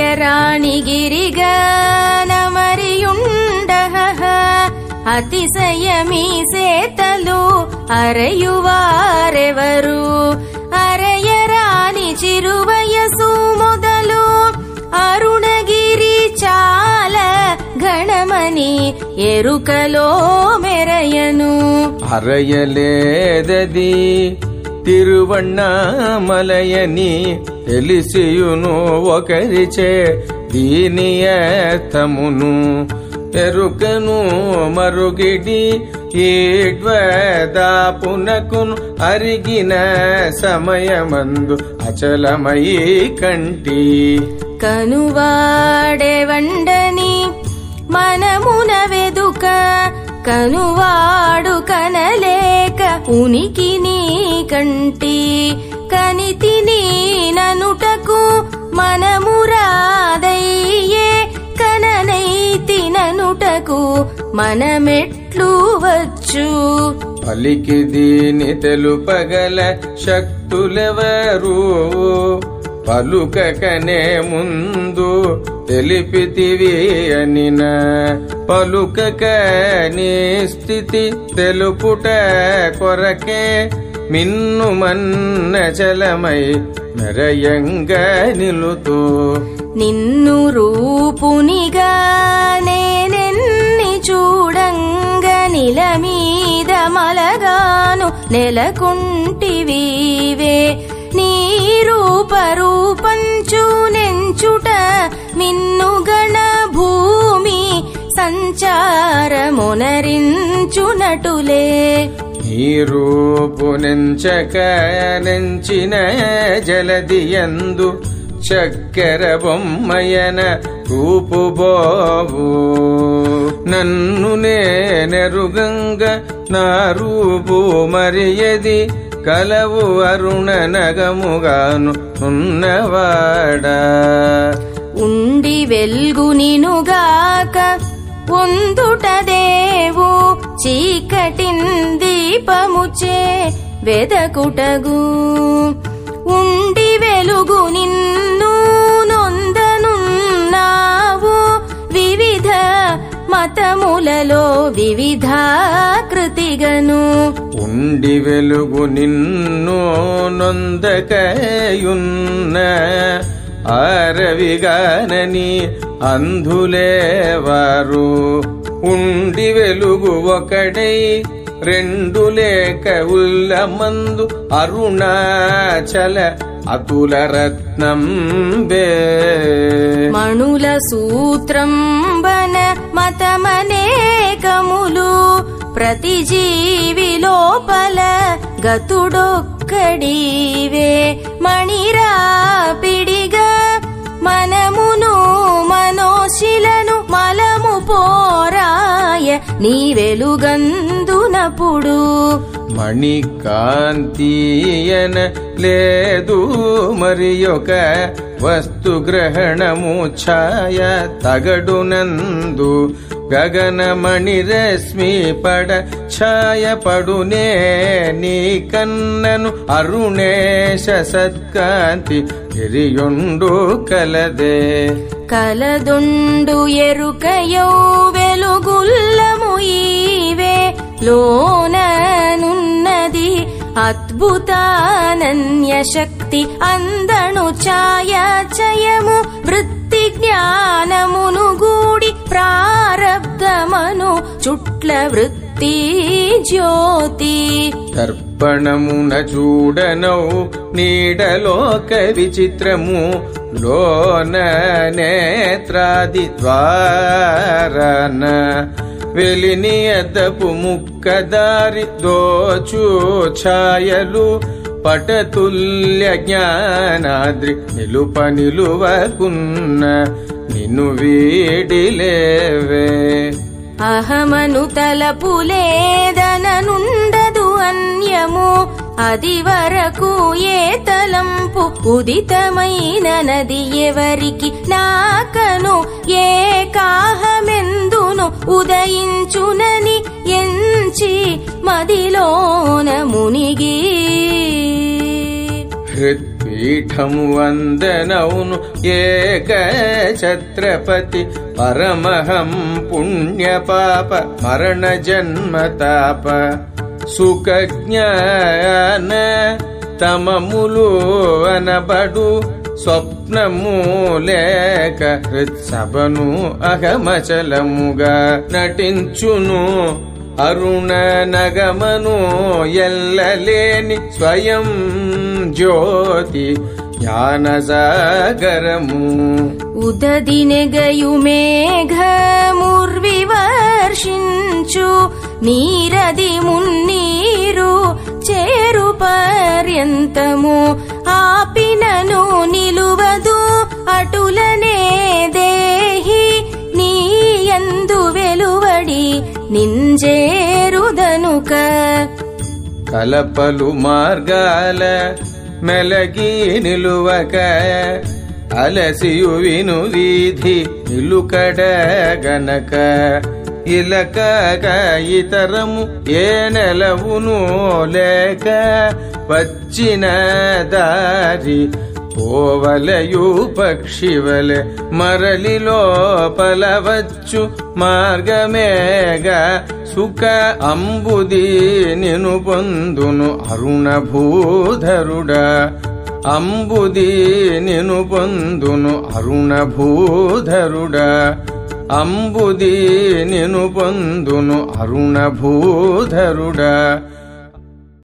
అరయరాణిగిరిగనమరియుండహ అతిశయమీ సేతలు అరయువారెవరు అరయరాని చిరువయసు మొదలు అరుణగిరి చాల ఘనమని ఎరుకలో మెరయను అరయలేదది తిరువണ്ണామలయని తెలిసియును ఒకరిచే దీని ఏతమును ఎరుకను మరుగిడి ఈడ్వదాపునకును అరిగిన సమయమందు అచలమయి కంటి కనువాడెవండని మనమున వెదుక కనువాడు కనలేక ఉనికి నీ కంటి కనితి నీ ననుటకు మనమురాదయ్యే కననైతి ననుటకు మనమెట్లు వచ్చు పలికి దీని తెలుపగల శక్తులెవరు పలుకకనే ముందు తెలిపితివి అనిన పలుకక నీ స్థితి తెలుపుట కొరకే మిన్ను మన్న చలమై మెరయంగా నిలుతూ నిన్ను రూపునిగా నేనెన్ని చూడంగ నిల మీద మలగాను నెలకుంటివీవే నీ రూప రూపంచు నెంచుట మిన్ను గణ భూమి సంచారమునరించునటులే ఈ రూపు నెంచక నెంచిన జలదియందు చక్కెర బొమ్మయన రూపు బోవు నన్ను నేనెరుగంగ నా రూపు మరియది కలవు అరుణ నగముగాను ఉన్నవాడా ఉండి వెల్గు నినుగాక ఉందుటదేవు చీకటిన్ దీపముచే వెదకుటగు ఉండి వెలుగు నిన్ను నొందనున్నావు వివిధ మతములలో వివిధాకృతిగను ఉండి వెలుగు నిన్ను నొందకయున్న ఆరవిగానని అంధులేవారు ఉండి వెలుగు ఒకడై రెండు లేక ఉల్లమందు అరుణాచల అతుల రత్నం బే మణుల సూత్రంబన మతమనేకములు ప్రతి జీవి లోపల గతుడొక్కడివే మణిరాపిడిగా మనమును మనోశిలను మలము పోరాయ నీ వెలుగందునప్పుడు మణికాంతీయన లేదు మరి ఒక వస్తు గ్రహణము ఛాయ తగడునందు గగనమణి రశ్మి పడ ఛాయ పడునే నీ కన్నను అరుణేశ సత్కాంతి తిరియుండు కలదే కలదుండు ఎరుకయౌ వెలుగుల్లము ఈవే లోననున్నది అద్భుతానన్య శక్తి అందణు ఛాయాచయము వృత్తి జ్ఞానమును గూడి ప్రారబ్ధమను చుట్ల వృత్తి జ్యోతి దర్పణమున చూడనౌ నీడలోక విచిత్రము లోన నేత్రాది ద్వారన వెలిని అద్దపు ముక్కదారి దోచు ఛాయలు పటతుల్య జ్ఞానాద్రి నిలుప నిలువకున్న నిన్ను వీడిలేవే అహమను తలపులేదననుండదు అన్యము అది వరకు ఏ తలంపు ఉదితమైన నది ఎవరికి నాకను ఏ కాహమెందును ఉదయించునని ఎంచి మదిలోన మునిగి పీఠము వందనౌను ఏక ఛత్రపతి పరమహం పుణ్య పాప మరణ జన్మ తాప సుఖ జ్ఞాన తమములు అనబడు స్వప్నము లేక హృత్సభను అహమచలముగా నటించును అరుణ నగమను ఎల్లలేని స్వయం జ్యోతి జ్ఞానసాగరము ఉదది నెగయు మేఘముర్వివర్షించు నీరది మున్నీరు చేరు పర్యంతము ఆపినను నిలువదు అటులనే దేహి నీయందు వెలువడి నింజేరుదనుక కలపలు మార్గాల మెలగి నిలువక అలసియు విను వీధి నిలుకడ గనక ఇలకక ఇతరము ఏ నెలవును లేక వచ్చిన దారి పోవలయు పక్షివలె మరలి లోపల వచ్చు మార్గమేగా సుఖ అంబుది నిను పొందును అరుణ భూధరుడా అంబుది నిను పొందును అరుణ భూధరుడా అంబుది నిను పొందును అరుణ భూధరుడా